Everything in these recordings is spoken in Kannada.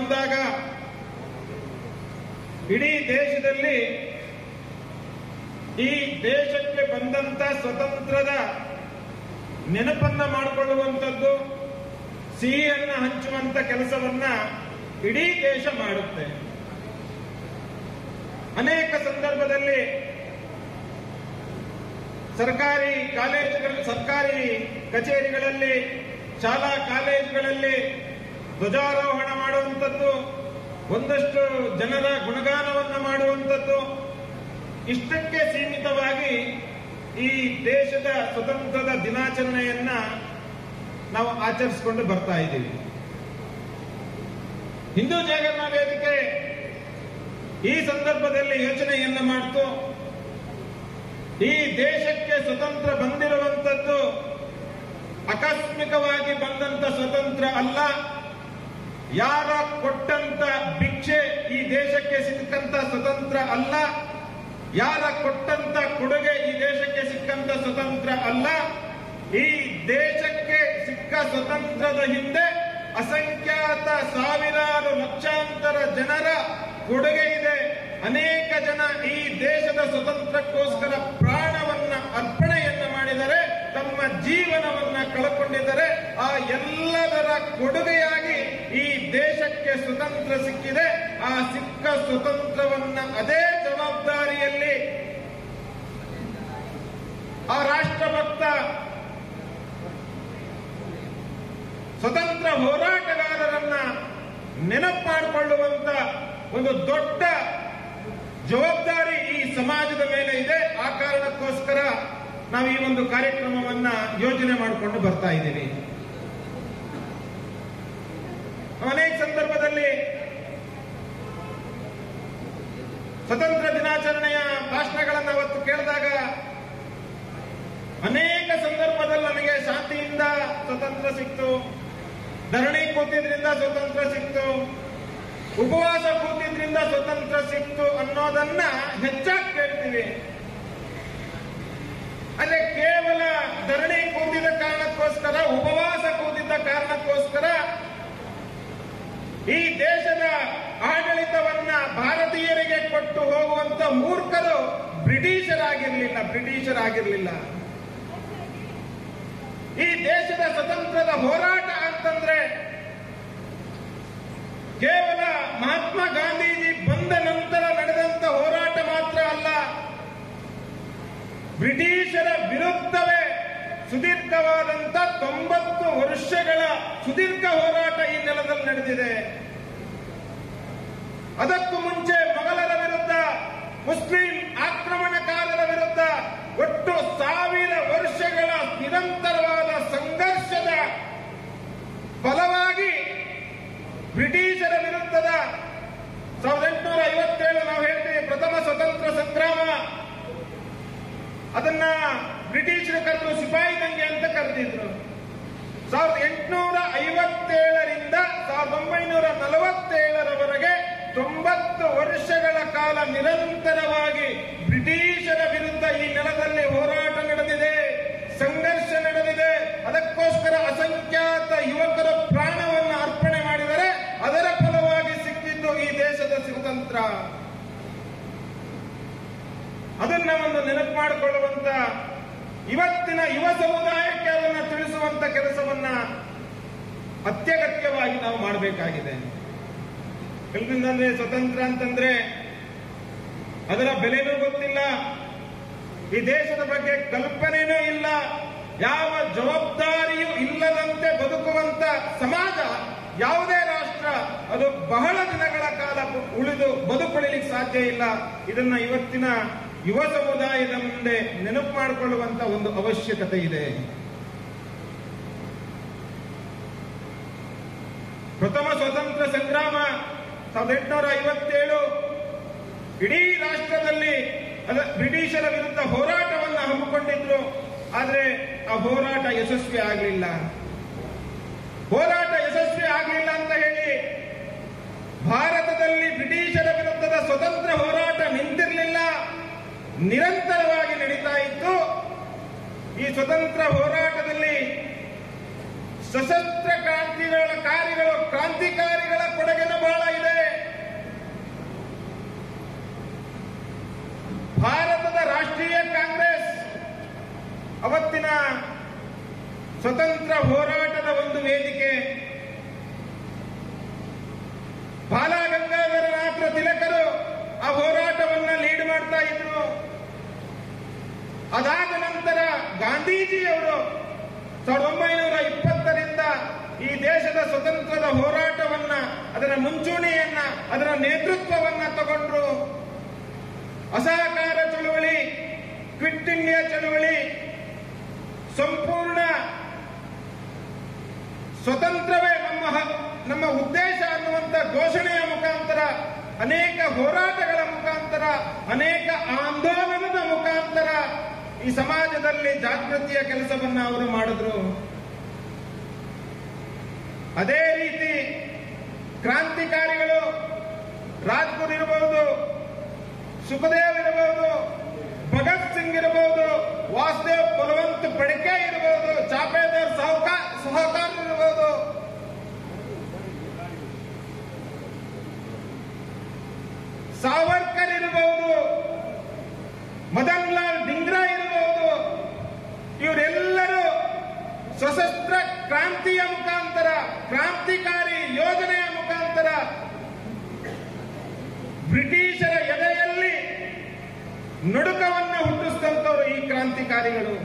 ಬಂದಾಗ ಇಡೀ ದೇಶದಲ್ಲಿ ಈ ದೇಶಕ್ಕೆ ಬಂದಂತ ಸ್ವತಂತ್ರದ ನೆನಪನ್ನ ಮಾಡಿಕೊಳ್ಳುವಂಥದ್ದು ಸಿಹಿಯನ್ನ ಹಂಚುವಂತ ಕೆಲಸವನ್ನ ಇಡೀ ದೇಶ ಮಾಡುತ್ತೆ ಅನೇಕ ಸಂದರ್ಭದಲ್ಲಿ ಸರ್ಕಾರಿ ಕಾಲೇಜುಗಳ ಸರ್ಕಾರಿ ಕಚೇರಿಗಳಲ್ಲಿ ಶಾಲಾ ಕಾಲೇಜುಗಳಲ್ಲಿ ಧ್ವಜಾರೋಹಣ ಮಾಡುವಂಥದ್ದು ಒಂದಷ್ಟು ಜನರ ಗುಣಗಾನವನ್ನು ಮಾಡುವಂಥದ್ದು ಇಷ್ಟಕ್ಕೆ ಸೀಮಿತವಾಗಿ ಈ ದೇಶದ ಸ್ವತಂತ್ರದ ದಿನಾಚರಣೆಯನ್ನ ನಾವು ಆಚರಿಸಿಕೊಂಡು ಬರ್ತಾ ಇದ್ದೀವಿ ಹಿಂದೂ ಜಾಗರಣ ವೇದಿಕೆ ಈ ಸಂದರ್ಭದಲ್ಲಿ ಯೋಚನೆಯನ್ನ ಮಾಡ್ತು ಈ ದೇಶಕ್ಕೆ ಸ್ವತಂತ್ರ ಬಂದಿರುವಂತದ್ದು ಆಕಸ್ಮಿಕವಾಗಿ ಬಂದಂತ ಸ್ವತಂತ್ರ ಅಲ್ಲ ಯಾರ ಕೊಟ್ಟಂತ ಭಿಕ್ಷೆ ಈ ದೇಶಕ್ಕೆ ಸಿಕ್ಕಂತ ಸ್ವತಂತ್ರ ಅಲ್ಲ ಯಾರ ಕೊಟ್ಟಂತ ಕೊಡುಗೆ ಈ ದೇಶಕ್ಕೆ ಸಿಕ್ಕಂತ ಸ್ವತಂತ್ರ ಅಲ್ಲ ಈ ದೇಶಕ್ಕೆ ಸಿಕ್ಕ ಸ್ವತಂತ್ರದ ಹಿಂದೆ ಅಸಂಖ್ಯಾತ ಸಾವಿರಾರು ಲಕ್ಷಾಂತರ ಜನರ ಕೊಡುಗೆ ಇದೆ ಅನೇಕ ಜನ ಈ ದೇಶದ ಸ್ವತಂತ್ರಕ್ಕೋಸ್ಕರ ಪ್ರಾಣವನ್ನ ಅರ್ಪಣೆಯನ್ನ ಮಾಡಿದರೆ ತಮ್ಮ ಜೀವನವನ್ನ ಕಳಕೊಂಡಿದ್ದಾರೆ ಆ ಎಲ್ಲದರ ಕೊಡುಗೆಯಾಗಿ ಈ ದೇಶಕ್ಕೆ ಸ್ವತಂತ್ರ ಸಿಕ್ಕಿದೆ ಆ ಸಿಕ್ಕ ಸ್ವತಂತ್ರವನ್ನ ಅದೇ ಜವಾಬ್ದಾರಿಯಲ್ಲಿ ಆ ರಾಷ್ಟ್ರಭಕ್ತ ಸ್ವತಂತ್ರ ಹೋರಾಟಗಾರರನ್ನ ನೆನಪು ಮಾಡಿಕೊಳ್ಳುವಂತ ಒಂದು ದೊಡ್ಡ ಜವಾಬ್ದಾರಿ ಈ ಸಮಾಜದ ಮೇಲೆ ಇದೆ ಆ ಕಾರಣಕ್ಕೋಸ್ಕರ ನಾವು ಈ ಒಂದು ಕಾರ್ಯಕ್ರಮವನ್ನ ಯೋಜನೆ ಮಾಡಿಕೊಂಡು ಬರ್ತಾ ಇದ್ದೀವಿ ಅನೇಕ ಸಂದರ್ಭದಲ್ಲಿ ಸ್ವತಂತ್ರ ದಿನಾಚರಣೆಯ ಭಾಷಣಗಳನ್ನು ಅವತ್ತು ಕೇಳಿದಾಗ ಅನೇಕ ಸಂದರ್ಭದಲ್ಲಿ ನಮಗೆ ಶಾಂತಿಯಿಂದ ಸ್ವತಂತ್ರ ಸಿಕ್ತು ಧರಣಿ ಕೂತಿದ್ರಿಂದ ಸ್ವತಂತ್ರ ಸಿಕ್ತು ಉಪವಾಸ ಕೂತಿದ್ರಿಂದ ಸ್ವತಂತ್ರ ಸಿಕ್ತು ಅನ್ನೋದನ್ನ ಹೆಚ್ಚಾಗಿ ಕೇಳ್ತೀವಿ ಅದೇ ಕೇವಲ ಧರಣಿ ಕೂತಿದ ಕಾರಣಕ್ಕೋಸ್ಕರ ಉಪವಾಸ ಕೂತಿದ್ದ ಕಾರಣಕ್ಕೋಸ್ಕರ ಈ ದೇಶದ ಆಡಳಿತವನ್ನ ಭಾರತೀಯರಿಗೆ ಕೊಟ್ಟು ಹೋಗುವಂತ ಮೂರ್ಖರು ಬ್ರಿಟಿಷರಾಗಿರ್ಲಿಲ್ಲ ಬ್ರಿಟಿಷರಾಗಿರ್ಲಿಲ್ಲ ಈ ದೇಶದ ಸ್ವತಂತ್ರದ ಹೋರಾಟ ಅಂತಂದ್ರೆ ಕೇವಲ ಮಹಾತ್ಮ ಗಾಂಧೀಜಿ ಬಂದ ನಂತರ ನಡೆದಂತ ಹೋರಾಟ ಮಾತ್ರ ಅಲ್ಲ ಬ್ರಿಟಿಷರ ವಿರುದ್ಧವೇ ಸುದೀರ್ಘವಾದಂತ ತೊಂಬತ್ತು ವರ್ಷಗಳ ಸುದೀರ್ಘ ಹೋರಾಟ ಈ ನೆಲದಲ್ಲಿ ನಡೆದಿದೆ ಅದಕ್ಕೂ ಮುಂಚೆ ಮೊಘಲರ ವಿರುದ್ಧ ಮುಸ್ಲಿಂ ಆಕ್ರಮಣಕಾರರ ವಿರುದ್ಧ ಒಟ್ಟು ಸಾವಿರ ವರ್ಷಗಳ ನಿರಂತರವಾದ ಸಂಘರ್ಷದ ಫಲವಾಗಿ ಬ್ರಿಟಿಷರ ವಿರುದ್ಧದ ಸಾವಿರದ ಎಂಟುನೂರ ಐವತ್ತೇಳು ನಾವು ಹೇಳ್ತೀವಿ ಪ್ರಥಮ ಸ್ವತಂತ್ರ ಸಂಗ್ರಾಮ ಅದನ್ನ ಬ್ರಿಟಿಷರು ಕರೆದು ಸಿಪಾಯಿ ದಂಗೆ ಅಂತ ಕರೆದಿದ್ರು ಸಾವಿರದ ಎಂಟುನೂರ ಐವತ್ತೇಳರಿಂದ ಸಾವಿರದ ಒಂಬೈನೂರ ನಲವತ್ತೇಳರವರೆಗೆ ತೊಂಬತ್ತು ವರ್ಷಗಳ ಕಾಲ ನಿರಂತರವಾಗಿ ಬ್ರಿಟಿಷರ ವಿರುದ್ಧ ಈ ನೆಲದಲ್ಲಿ ಹೋರಾಟ ನಡೆದಿದೆ ಸಂಘರ್ಷ ನಡೆದಿದೆ ಅದಕ್ಕೋಸ್ಕರ ಅಸಂಖ್ಯಾತ ಯುವಕರ ಪ್ರಾಣವನ್ನು ಅರ್ಪಣೆ ಮಾಡಿದರೆ ಅದರ ಫಲವಾಗಿ ಸಿಕ್ಕಿದ್ದು ಈ ದೇಶದ ಸ್ವತಂತ್ರ ಅದನ್ನ ಒಂದು ನೆನಪು ಮಾಡಿಕೊಳ್ಳುವಂತ ಇವತ್ತಿನ ಯುವ ಸಮುದಾಯಕ್ಕೆ ಅದನ್ನ ತಿಳಿಸುವಂತ ಕೆಲಸವನ್ನ ಅತ್ಯಗತ್ಯವಾಗಿ ನಾವು ಮಾಡಬೇಕಾಗಿದೆ ಕೆಲದಿಂದಂದ್ರೆ ಸ್ವತಂತ್ರ ಅಂತಂದ್ರೆ ಅದರ ಬೆಲೆನೂ ಗೊತ್ತಿಲ್ಲ ಈ ದೇಶದ ಬಗ್ಗೆ ಕಲ್ಪನೆನೂ ಇಲ್ಲ ಯಾವ ಜವಾಬ್ದಾರಿಯೂ ಇಲ್ಲದಂತೆ ಬದುಕುವಂತ ಸಮಾಜ ಯಾವುದೇ ರಾಷ್ಟ್ರ ಅದು ಬಹಳ ದಿನಗಳ ಕಾಲ ಉಳಿದು ಬದುಕುಳಿಲಿಕ್ಕೆ ಸಾಧ್ಯ ಇಲ್ಲ ಇದನ್ನ ಇವತ್ತಿನ ಯುವ ಸಮುದಾಯದ ಮುಂದೆ ನೆನಪು ಮಾಡಿಕೊಳ್ಳುವಂತ ಒಂದು ಅವಶ್ಯಕತೆ ಇದೆ ಪ್ರಥಮ ಸ್ವತಂತ್ರ ಸಂಗ್ರಾಮ ಸಾವಿರದ ಎಂಟುನೂರ ಐವತ್ತೇಳು ಇಡೀ ರಾಷ್ಟ್ರದಲ್ಲಿ ಅದ ಬ್ರಿಟಿಷರ ವಿರುದ್ಧ ಹೋರಾಟವನ್ನು ಹಮ್ಮಿಕೊಂಡಿದ್ರು ಆದ್ರೆ ಆ ಹೋರಾಟ ಯಶಸ್ವಿ ಆಗಲಿಲ್ಲ ಹೋರಾಟ ಯಶಸ್ವಿ ಆಗಲಿಲ್ಲ ಅಂತ ಹೇಳಿ ಭಾರತದಲ್ಲಿ ಬ್ರಿಟಿಷರ ವಿರುದ್ಧದ ಸ್ವತಂತ್ರ ಹೋರಾಟ ನಿಂತಿರಲಿಲ್ಲ ನಿರಂತರವಾಗಿ ನಡೀತಾ ಇತ್ತು ಈ ಸ್ವತಂತ್ರ ಹೋರಾಟದಲ್ಲಿ ಸಶಸ್ತ್ರ ಕ್ರಾಂತಿಗಳ ಕಾರ್ಯಗಳು ಕ್ರಾಂತಿಕಾರಿಗಳ ಕೊಡುಗೆನ ಬಹಳ ಇದೆ ಭಾರತದ ರಾಷ್ಟ್ರೀಯ ಕಾಂಗ್ರೆಸ್ ಅವತ್ತಿನ ಸ್ವತಂತ್ರ ಹೋರಾಟದ ಒಂದು ವೇದಿಕೆ ಬಾಲಗಂಗಾಧರನಾಥ ತಿಲಕರು ಆ ಹೋರಾಟವನ್ನ ಲೀಡ್ ಮಾಡ್ತಾ ಇದ್ರು ಅದಾದ ನಂತರ ಗಾಂಧೀಜಿಯವರು ಸಾವಿರದ ಒಂಬೈನೂರ ಇಪ್ಪತ್ತರಿಂದ ಈ ದೇಶದ ಸ್ವತಂತ್ರದ ಹೋರಾಟವನ್ನ ಅದರ ಮುಂಚೂಣಿಯನ್ನ ಅದರ ನೇತೃತ್ವವನ್ನ ತಗೊಂಡ್ರು ಅಸಹಕಾರ ಚಳುವಳಿ ಕ್ವಿಟ್ ಇಂಡಿಯಾ ಚಳುವಳಿ ಸಂಪೂರ್ಣ ಸ್ವತಂತ್ರವೇ ನಮ್ಮ ಹ- ನಮ್ಮ ಉದ್ದೇಶ ಅನ್ನುವಂತ ಘೋಷಣೆಯ ಮುಖಾಂತರ ಅನೇಕ ಹೋರಾಟಗಳ ಮುಖಾಂತರ ಅನೇಕ ಆಂದೋಲನದ ಮುಖಾಂತರ ಈ ಸಮಾಜದಲ್ಲಿ ಜಾಗೃತಿಯ ಕೆಲಸವನ್ನ ಅವರು ಮಾಡಿದ್ರು ಅದೇ ರೀತಿ ಕ್ರಾಂತಿಕಾರಿಗಳು ರಾಜ್ಗುರ್ ಇರಬಹುದು ಸುಖದೇವ್ ಇರಬಹುದು ಭಗತ್ ಸಿಂಗ್ ಇರಬಹುದು ವಾಸುದೇವ್ ಬಲವಂತ್ ಪಡಿಕೆ ಇರಬಹುದು ಚಾಪೇದಾರ್ ಸಾಹುಕಾರ ಸಹಕಾರ ಇರಬಹುದು ಸಾವರ್ಕರ್ ಇರಬಹುದು ಮದನ್ ಲಾಲ್ ಡಿಂಗ್ರಾ ಇರಬಹುದು ಇವರೆಲ್ಲರೂ ಸಶಸ್ತ್ರ ಕ್ರಾಂತಿಯ ಮುಖಾಂತರ ಕ್ರಾಂತಿಕಾರಿ ಯೋಜನೆಯ ಮುಖಾಂತರ ಬ್ರಿಟಿಷರ ಎದೆಯಲ್ಲಿ ನಡುಕವನ್ನ ಹುಟ್ಟಿಸಿದಂತವರು ಈ ಕ್ರಾಂತಿಕಾರಿಗಳು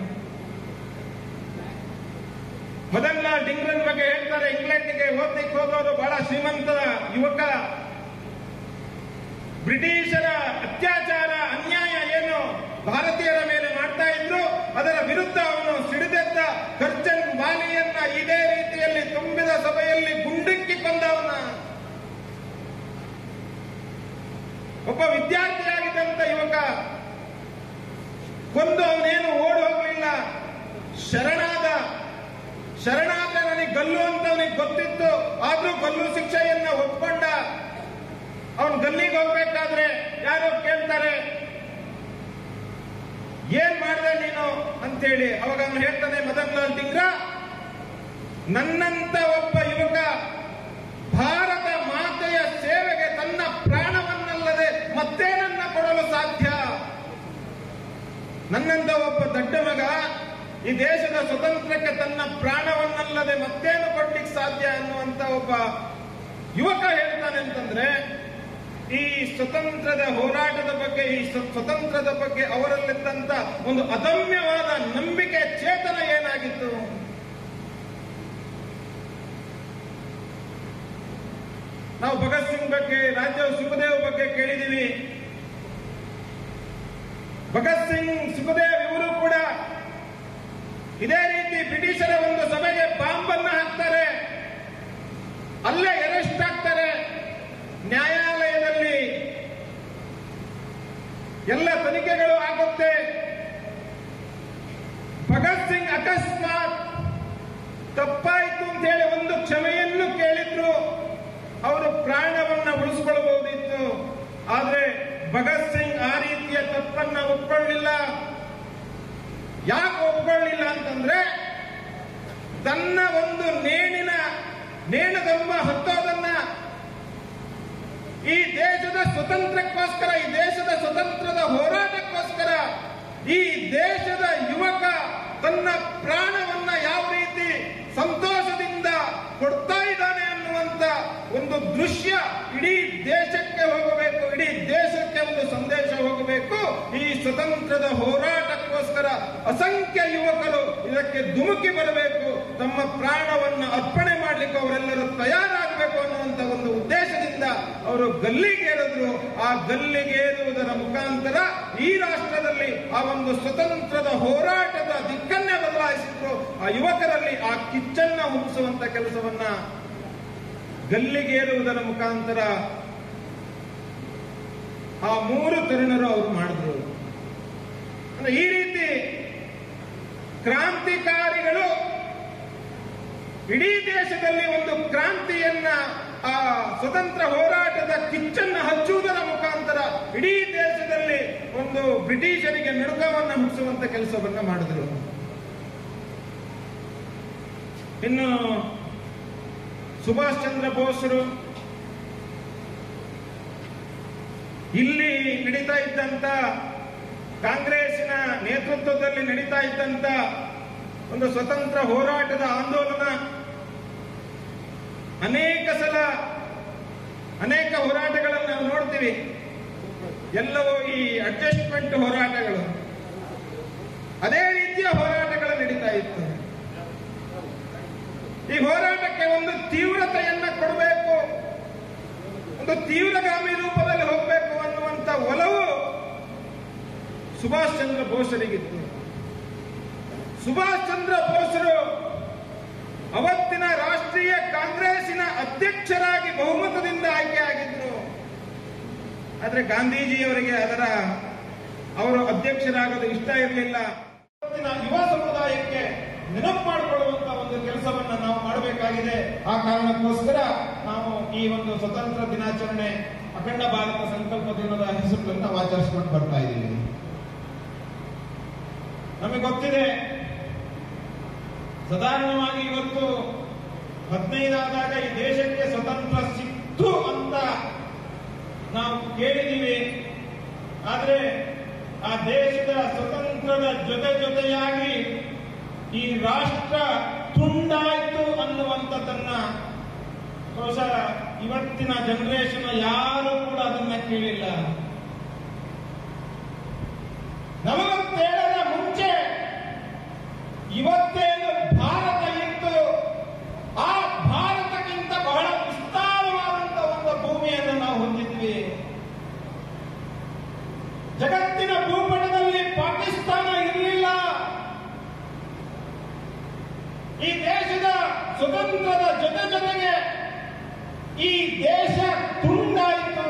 ಮದನ್ ಲಾಲ್ ಡಿಂಗ್ರನ್ ಬಗ್ಗೆ ಹೇಳ್ತಾರೆ ಇಂಗ್ಲೆಂಡ್ಗೆ ಓದ್ಲಿಕ್ಕೆ ಹೋದವರು ಬಹಳ ಶ್ರೀಮಂತ ಯುವಕ ಬ್ರಿಟಿಷರ ಅತ್ಯಾಚಾರ ಅನ್ಯಾಯ ಏನು ಭಾರತೀಯರ ಮೇಲೆ ಮಾಡ್ತಾ ಇದ್ರು ಅದರ ವಿರುದ್ಧ ಅವನು ಸಿಡಿದೆದ್ದ ಕರ್ಜನ್ ವಾಲಿಯನ್ನ ಇದೇ ರೀತಿಯಲ್ಲಿ ತುಂಬಿದ ಸಭೆಯಲ್ಲಿ ಗುಂಡಿಕ್ಕಿ ಕೊಂದವನ ಒಬ್ಬ ವಿದ್ಯಾರ್ಥಿಯಾಗಿದ್ದಂತ ಯುವಕ ಕೊಂದು ಅವನೇನು ಓಡಿ ಹೋಗಲಿಲ್ಲ ಶರಣಾದ ಶರಣಾದ ನನಗೆ ಗಲ್ಲು ಅಂತ ಅವನಿಗೆ ಗೊತ್ತಿತ್ತು ಆದ್ರೂ ಗಲ್ಲು ಶಿಕ್ಷೆಯನ್ನ ಒಪ್ಕೊಂಡ ಅವನು ಗಲ್ಲಿಗೆ ಹೋಗ್ಬೇಕಾದ್ರೆ ಯಾರೋ ಕೇಳ್ತಾರೆ ಏನ್ ಮಾಡಿದೆ ನೀನು ಅಂತೇಳಿ ಅವಾಗ ಅವನು ಹೇಳ್ತಾನೆ ಮದನ್ ಲಾಲ್ ಡಿಂಗ್ರಾ ನನ್ನಂತ ಒಬ್ಬ ಯುವಕ ಭಾರತ ಮಾತೆಯ ಸೇವೆಗೆ ತನ್ನ ಪ್ರಾಣವನ್ನಲ್ಲದೆ ಮತ್ತೇನನ್ನ ಕೊಡಲು ಸಾಧ್ಯ ನನ್ನಂತ ಒಬ್ಬ ದೊಡ್ಡ ಮಗ ಈ ದೇಶದ ಸ್ವತಂತ್ರಕ್ಕೆ ತನ್ನ ಪ್ರಾಣವನ್ನಲ್ಲದೆ ಮತ್ತೇನು ಕೊಡ್ಲಿಕ್ಕೆ ಸಾಧ್ಯ ಅನ್ನುವಂತ ಒಬ್ಬ ಯುವಕ ಹೇಳ್ತಾನೆ ಅಂತಂದ್ರೆ ಈ ಸ್ವತಂತ್ರದ ಹೋರಾಟದ ಬಗ್ಗೆ ಈ ಸ್ವ- ಸ್ವತಂತ್ರದ ಬಗ್ಗೆ ಅವರಲ್ಲಿದ್ದಂತ ಒಂದು ಅದಮ್ಯವಾದ ನಂಬಿಕೆ ಚೇತನ ಏನಾಗಿತ್ತು ನಾವು ಭಗತ್ ಸಿಂಗ್ ಬಗ್ಗೆ ರಾಜ ಸುಖದೇವ್ ಬಗ್ಗೆ ಕೇಳಿದೀವಿ ಭಗತ್ ಸಿಂಗ್ ಸುಖದೇವ್ ಇವರು ಕೂಡ ಇದೇ ರೀತಿ ಬ್ರಿಟಿಷರ ಒಂದು ಸಭೆಗೆ ಬಾಂಬನ್ನ ಹಾಕ್ತಾರೆ ಅಲ್ಲೇ ಅರೆಸ್ಟ್ ಆಗ್ತಾರೆ ನ್ಯಾಯಾಲಯದಲ್ಲಿ ಎಲ್ಲ ತನಿಖೆಗಳು ಆಗುತ್ತೆ ಭಗತ್ ಸಿಂಗ್ ಅಕಸ್ಮಾತ್ ತಪ್ಪಾಯ್ತು ಅಂತ ಹೇಳಿ ಒಂದು ಕ್ಷಮೆಯನ್ನು ಕೇಳಿದ್ರು ಅವರು ಪ್ರಾಣವನ್ನ ಉಳಿಸ್ಕೊಳ್ಬಹುದಿತ್ತು ಆದ್ರೆ ಭಗತ್ ಸಿಂಗ್ ಆ ರೀತಿಯ ತಪ್ಪನ್ನ ಒಪ್ಕೊಳ್ಳಿಲ್ಲ ಯಾಕೆ ಒಪ್ಕೊಳ್ಳಿಲ್ಲ ಅಂತಂದ್ರೆ ತನ್ನ ಒಂದು ನೇಣಿನ ನೇಣಗಂಬ ಹತ್ತೋದನ್ನ ಈ ದೇಶದ ಸ್ವತಂತ್ರಕ್ಕೋಸ್ಕರ ಈ ದೇಶದ ಸ್ವತಂತ್ರದ ಹೋರಾಟಕ್ಕೋಸ್ಕರ ಈ ದೇಶದ ಯುವಕ ತನ್ನ ಪ್ರಾಣವನ್ನ ಯಾವ ರೀತಿ ಸಂತೋಷದಿಂದ ಕೊಡ್ತಾ ಇದ್ದಾನೆ ಅನ್ನುವಂತ ಒಂದು ದೃಶ್ಯ ಇಡೀ ದೇಶಕ್ಕೆ ಹೋಗಬೇಕು ಇಡೀ ದೇಶಕ್ಕೆ ಒಂದು ಸಂದೇಶ ಹೋಗಬೇಕು ಈ ಸ್ವತಂತ್ರದ ಹೋರಾಟಕ್ಕೋಸ್ಕರ ಅಸಂಖ್ಯ ಯುವಕರು ಇದಕ್ಕೆ ಧುಮುಕಿ ಬರಬೇಕು ತಮ್ಮ ಪ್ರಾಣವನ್ನ ಅರ್ಪಣೆ ಮಾಡಲಿಕ್ಕೆ ಅವರೆಲ್ಲರೂ ತಯಾರಾಗಬೇಕು ಅನ್ನುವಂತ ಒಂದು ಉದ್ದೇಶದಿಂದ ಅವರು ಗಲ್ಲಿಗೇರಿದ್ರು ಆ ಗಲ್ಲಿಗೇರುವುದರ ಮುಖಾಂತರ ಈ ರಾಷ್ಟ್ರದಲ್ಲಿ ಆ ಒಂದು ಸ್ವತಂತ್ರದ ಹೋರಾಟದ ದಿಕ್ಕನ್ನೇ ಬದಲಾಯಿಸಿದ್ರು ಆ ಯುವಕರಲ್ಲಿ ಆ ಕಿಚ್ಚನ್ನ ಹುಟ್ಟಿಸುವಂತ ಕೆಲಸವನ್ನ ಗಲ್ಲಿಗೇರುವುದರ ಮುಖಾಂತರ ಆ ಮೂರು ತರುಣರು ಅವರು ಮಾಡಿದ್ರು ಅಂದ್ರೆ ಈ ರೀತಿ ಕ್ರಾಂತಿಕಾರಿಗಳು ಇಡೀ ದೇಶದಲ್ಲಿ ಒಂದು ಕ್ರಾಂತಿಯನ್ನ ಆ ಸ್ವತಂತ್ರ ಹೋರಾಟದ ಕಿಚ್ಚನ್ನ ಹಚ್ಚುವುದರ ಮುಖಾಂತರ ಇಡೀ ದೇಶದಲ್ಲಿ ಒಂದು ಬ್ರಿಟಿಷರಿಗೆ ನಡುಕವನ್ನ ಹುಟ್ಟಿಸುವಂತ ಕೆಲಸವನ್ನ ಮಾಡಿದ್ರು ಇನ್ನು ಸುಭಾಷ್ ಚಂದ್ರ ಬೋಸರು ಇಲ್ಲಿ ನಡೀತಾ ಇದ್ದಂತ ಕಾಂಗ್ರೆಸ್ಸಿನ ನೇತೃತ್ವದಲ್ಲಿ ನಡೀತಾ ಇದ್ದಂತ ಒಂದು ಸ್ವತಂತ್ರ ಹೋರಾಟದ ಆಂದೋಲನ ಅನೇಕ ಸಲ ಅನೇಕ ಹೋರಾಟಗಳನ್ನು ನಾವು ನೋಡ್ತೀವಿ ಎಲ್ಲವೂ ಈ ಅಡ್ಜಸ್ಟ್ಮೆಂಟ್ ಹೋರಾಟಗಳು ಅದೇ ರೀತಿಯ ಹೋರಾಟಗಳು ನಡೀತಾ ಇತ್ತು ಈ ಹೋರಾಟಕ್ಕೆ ಒಂದು ತೀವ್ರತೆಯನ್ನ ಕೊಡಬೇಕು ಒಂದು ತೀವ್ರಗಾಮಿ ರೂಪದಲ್ಲಿ ಹೋಗಬೇಕು ಅನ್ನುವಂತ ಒಲವು ಸುಭಾಷ್ ಚಂದ್ರ ಬೋಸರಿಗಿತ್ತು ಸುಭಾಷ್ ಚಂದ್ರ ಬೋಸರು ಅವತ್ತಿನ ರಾಷ್ಟ್ರೀಯ ಕಾಂಗ್ರೆಸ್ಸಿನ ಅಧ್ಯಕ್ಷರಾಗಿ ಬಹುಮತದಿಂದ ಆಯ್ಕೆಯಾಗಿದ್ರು ಆದ್ರೆ ಗಾಂಧೀಜಿಯವರಿಗೆ ಅದರ ಅವರು ಅಧ್ಯಕ್ಷರಾಗೋದು ಇಷ್ಟ ಇರಲಿಲ್ಲ ಇವತ್ತಿನ ಯುವ ಸಮುದಾಯಕ್ಕೆ ನೆನಪು ಮಾಡಿಕೊಳ್ಳುವಂತ ಒಂದು ಕೆಲಸವನ್ನ ನಾವು ಮಾಡಬೇಕಾಗಿದೆ ಆ ಕಾರಣಕ್ಕೋಸ್ಕರ ನಾವು ಈ ಒಂದು ಸ್ವತಂತ್ರ ದಿನಾಚರಣೆ ಅಖಂಡ ಭಾರತ ಸಂಕಲ್ಪ ದಿನದ ಹೆಸರುಗಳನ್ನು ನಾವು ಆಚರಿಸಿಕೊಂಡು ಬರ್ತಾ ಇದ್ದೀವಿ ನಮಗೆ ಗೊತ್ತಿದೆ ಸಾಧಾರಣವಾಗಿ ಇವತ್ತು ಹದಿನೈದಾದಾಗ ಈ ದೇಶಕ್ಕೆ ಸ್ವತಂತ್ರ ಸಿಕ್ತು ಅಂತ ನಾವು ಕೇಳಿದೀವಿ ಆದ್ರೆ ಆ ದೇಶದ ಸ್ವತಂತ್ರದ ಜೊತೆ ಜೊತೆಯಾಗಿ ಈ ರಾಷ್ಟ್ರ ತುಂಡಾಯ್ತು ಅನ್ನುವಂಥದ್ದನ್ನ ಬಹುಶಃ ಇವತ್ತಿನ ಜನರೇಷನ್ ಯಾರು ಕೂಡ ಅದನ್ನ ಕೇಳಿಲ್ಲ ನಲವತ್ತೇಳರ ಮುಂಚೆ ಇವತ್ತೇನು ಭಾರತ ಇತ್ತು ಆ ಭಾರತಕ್ಕಿಂತ ಬಹಳ ವಿಸ್ತಾರವಾದಂತ ಒಂದು ಭೂಮಿಯನ್ನು ನಾವು ಹೊಂದಿದ್ವಿ ಜಗತ್ತಿನ ಭೂಪಟದಲ್ಲಿ ಪಾಕಿಸ್ತಾನ ಇರಲಿಲ್ಲ ಈ ದೇಶದ ಸ್ವತಂತ್ರದ ಜೊತೆ ಜೊತೆಗೆ ಈ ದೇಶ ತುಂಡಾಯಿತು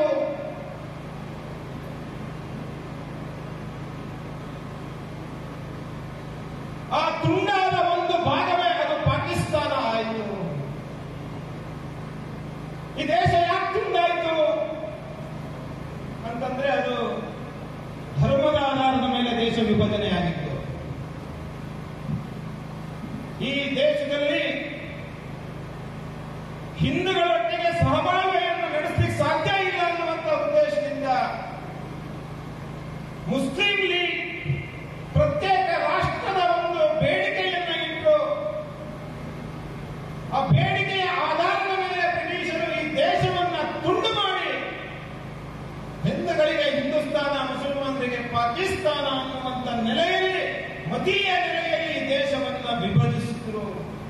ಆ ತುಂಡಾದ ಒಂದು ಭಾಗವೇ ಅದು ಪಾಕಿಸ್ತಾನ ಆಯಿತು ಈ ದೇಶ ಯಾಕೆ ತುಂಡಾಯಿತು ಅಂತಂದ್ರೆ ಅದು ಧರ್ಮದ ಆಧಾರದ ಮೇಲೆ ದೇಶ ವಿಭಜನೆ ಆಗಿತ್ತು ಈ ದೇಶದಲ್ಲಿ ಹಿಂದೂಗಳೊಟ್ಟಿಗೆ ಸಹಬಾಳ್ವೆಯನ್ನು ನಡೆಸಲಿಕ್ಕೆ ಸಾಧ್ಯ ಇಲ್ಲ ಅನ್ನುವಂತ ಉದ್ದೇಶದಿಂದ ಮುಸ್ಲಿಂ ಲೀಗ್ ಪ್ರತ್ಯೇಕ ರಾಷ್ಟ್ರದ ಒಂದು ಬೇಡಿಕೆಯನ್ನು ಇಟ್ಟು ಆ ಬೇಡಿಕೆಯ ಆಧಾರದ ಮೇಲೆ ಬ್ರಿಟಿಷರು ಈ ದೇಶವನ್ನ ತುಂಡು ಮಾಡಿ ಹಿಂದೂಗಳಿಗೆ ಹಿಂದೂಸ್ತಾನ ಮುಸಲ್ಮಾನರಿಗೆ ಪಾಕಿಸ್ತಾನ ಅನ್ನುವಂತ ನೆಲೆಯಲ್ಲಿ ಮತೀಯ ನೆಲೆಯಲ್ಲಿ ಈ ದೇಶವನ್ನ ವಿಭಜಿಸಿದ್ರು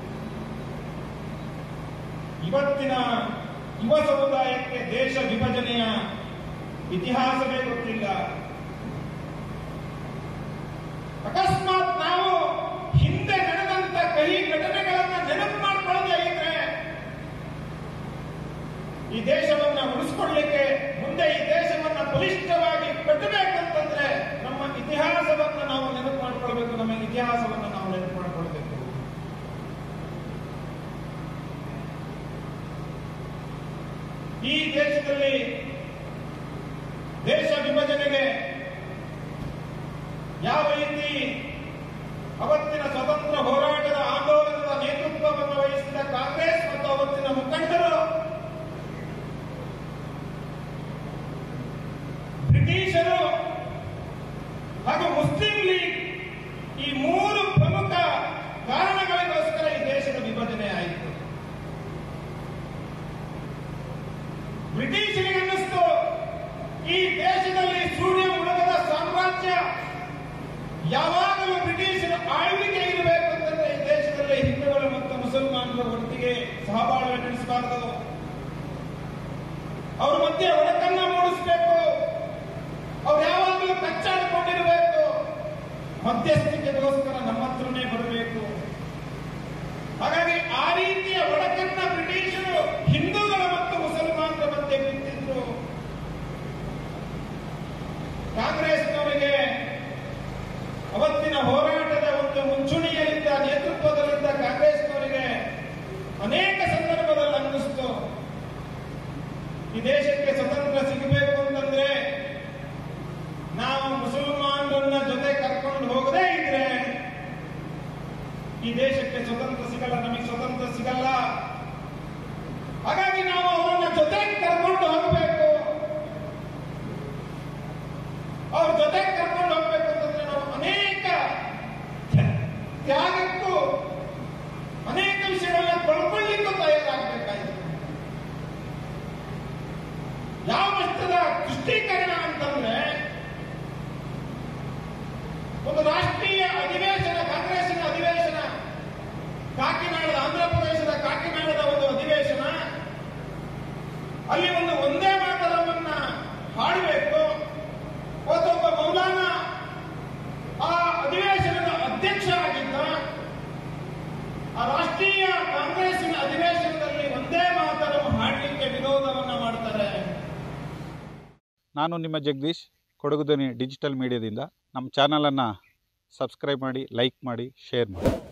ಇವತ್ತಿನ ಯುವ ಸಮುದಾಯಕ್ಕೆ ದೇಶ ವಿಭಜನೆಯ ಇತಿಹಾಸವೇ ಗೊತ್ತಿಲ್ಲ ಅಕಸ್ಮಾತ್ ನಾವು ಹಿಂದೆ ನಡೆದಂತ ಕಹಿ ಘಟನೆಗಳನ್ನ ನೆನಪು ಮಾಡ್ಕೊಳ್ಳದೆ ಇದ್ರೆ ಈ ದೇಶವನ್ನ ಉಳಿಸ್ಕೊಡ್ಲಿಕ್ಕೆ ಮುಂದೆ ಈ ದೇಶವನ್ನ ಬಲಿಷ್ಠವಾಗಿ ಕಟ್ಟಬೇಕಂತಂದ್ರೆ ನಮ್ಮ ಇತಿಹಾಸವನ್ನ ನಾವು ನೆನಪು ಮಾಡ್ಕೊಳ್ಬೇಕು ನಮ್ಮ ಇತಿಹಾಸವನ್ನ ನಾವು ನೆನಪು ಮಾಡ್ಕೊಳ್ಬೇಕು ಈ ದೇಶದಲ್ಲಿ ದೇಶ ವಿಭಜನೆಗೆ ಯಾವ ರೀತಿ ಅವತ್ತಿನ ಸ್ವತಂತ್ರ ಹೋರಾಟದ ಆಂದೋಲನದ ನೇತೃತ್ವವನ್ನು ವಹಿಸಿದ ಕಾಂಗ್ರೆಸ್ ಮತ್ತು ಅವತ್ತಿನ ಮುಖಂಡರು ಬ್ರಿಟಿಷರು ಹಾಗೂ ಮುಸ್ಲಿಂ ಲೀಗ್ ಈ ಮೂರು ಪ್ರಮುಖ ಕಾರಣಗಳಿಗೋಸ್ಕರ ಈ ದೇಶದ ವಿಭಜನೆ ಆಯಿತು ಬ್ರಿಟಿಷರಿಗೆ ಅನ್ನಿಸ್ತು ಈ ದೇಶದಲ್ಲಿ ಸೂರ್ಯ ಮುಳುಗದ ಸಾಮ್ರಾಜ್ಯ ಯಾವಾಗಲೂ ಬ್ರಿಟಿಷರ ಆಳ್ವಿಕೆ ಇರಬೇಕು ಅಂತಂದ್ರೆ ಈ ದೇಶದಲ್ಲಿ ಹಿಂದೂಗಳು ಮತ್ತು ಮುಸಲ್ಮಾನರು ಒಟ್ಟಿಗೆ ಸಹಬಾಳ್ವೆ ನಡೆಸಬಾರದು ಅವ್ರ ಮಧ್ಯೆ ಒಡಕನ್ನ ಮೂಡಿಸಬೇಕು ಅವ್ರು ಯಾವಾಗಲೂ ಕಚ್ಚಾಡಿಕೊಂಡಿರಬೇಕು ಮಧ್ಯಸ್ಥಿಕೆಗೋಸ್ಕರ ನಮ್ಮ ಹತ್ರನೇ ಬರಬೇಕು ಹಾಗಾಗಿ ಆ ರೀತಿಯ ಒಡಕನ್ನ ಬ್ರಿಟಿಷರು ಹಿಂದೂಗಳ ಮತ್ತು ಮುಸಲ್ಮಾನರ ಮಧ್ಯೆ ಬಿಟ್ಟಿದ್ರು ಕಾಂಗ್ರೆಸ್ನವರಿಗೆ ಅವತ್ತಿನ ಹೋರಾಟದ ಒಂದು ಮುಂಚೂಣಿಯಲ್ಲಿದ್ದ ನೇತೃತ್ವದಲ್ಲಿದ್ದ ಕಾಂಗ್ರೆಸ್ನವರಿಗೆ ಅನೇಕ ಸಂದರ್ಭದಲ್ಲಿ ಅನ್ನಿಸ್ತು ಈ ದೇಶಕ್ಕೆ ಸ್ವತಂತ್ರ ಸಿಗಬೇಕು ಅಂತಂದ್ರೆ ನಾವು ಮುಸಲ್ಮಾನರನ್ನ ಜೊತೆ ಕರ್ಕೊಂಡು ಹೋಗದೇ ಇದ್ರೆ ಈ ದೇಶಕ್ಕೆ ಸ್ವತಂತ್ರ ಸಿಗಲ್ಲ ನಮಗೆ ಸ್ವತಂತ್ರ ಸಿಗಲ್ಲ ಹಾಗಾಗಿ ನಾವು ಅವರನ್ನ ಜೊತೆಗೆ ಕರ್ಕೊಂಡು ಹೋಗಬೇಕು ಅವ್ರ ಜೊತೆಗೆ ಕರ್ಕೊಂಡು ಹೋಗ್ಬೇಕು ಅಂತಂದ್ರೆ ನಾವು ಅನೇಕ ತ್ಯಾಗಕ್ಕೂ ಅನೇಕ ವಿಷಯಗಳನ್ನ ಕಳ್ಕೊಳ್ಳಿಕ್ಕೂ ತಯಾರಾಗಬೇಕಾಗಿದೆ ಯಾವ ಮಟ್ಟದ ತುಷ್ಟೀಕರಣ ಅಂತಂದ್ರೆ ಒಂದು ರಾಷ್ಟ್ರೀಯ ಅಧಿವೇಶನ ಕಾಂಗ್ರೆಸ್ಸಿನ ಅಧಿವೇಶನ ಕಾಕಿನಾಡದ ಆಂಧ್ರ ಪ್ರದೇಶದ ಕಾಕಿನಾಡದ ಒಂದು ಅಧಿವೇಶನ ಅಲ್ಲಿ ಒಂದು ಒಂದೇ ಮಾತರವನ್ನ ಹಾಡಬೇಕು ಒಬ್ಬ ಮೌಲಾನ ಆ ಅಧಿವೇಶನದ ಅಧ್ಯಕ್ಷ ಆಗಿದ್ದ ಆ ರಾಷ್ಟ್ರೀಯ ಕಾಂಗ್ರೆಸ್ಸಿನ ಅಧಿವೇಶನದಲ್ಲಿ ಒಂದೇ ಮಾತರಂ ಹಾಡಲಿಕ್ಕೆ ವಿರೋಧವನ್ನ ಮಾಡ್ತಾರೆ ನಾನು ನಿಮ್ಮ ಜಗದೀಶ್ ಕೊಡಗು ಧ್ವನಿ ಡಿಜಿಟಲ್ ಮೀಡಿಯಾದಿಂದ ನಮ್ಮ ಚಾನಲನ್ನು ಸಬ್ಸ್ಕ್ರೈಬ್ ಮಾಡಿ ಲೈಕ್ ಮಾಡಿ ಶೇರ್ ಮಾಡಿ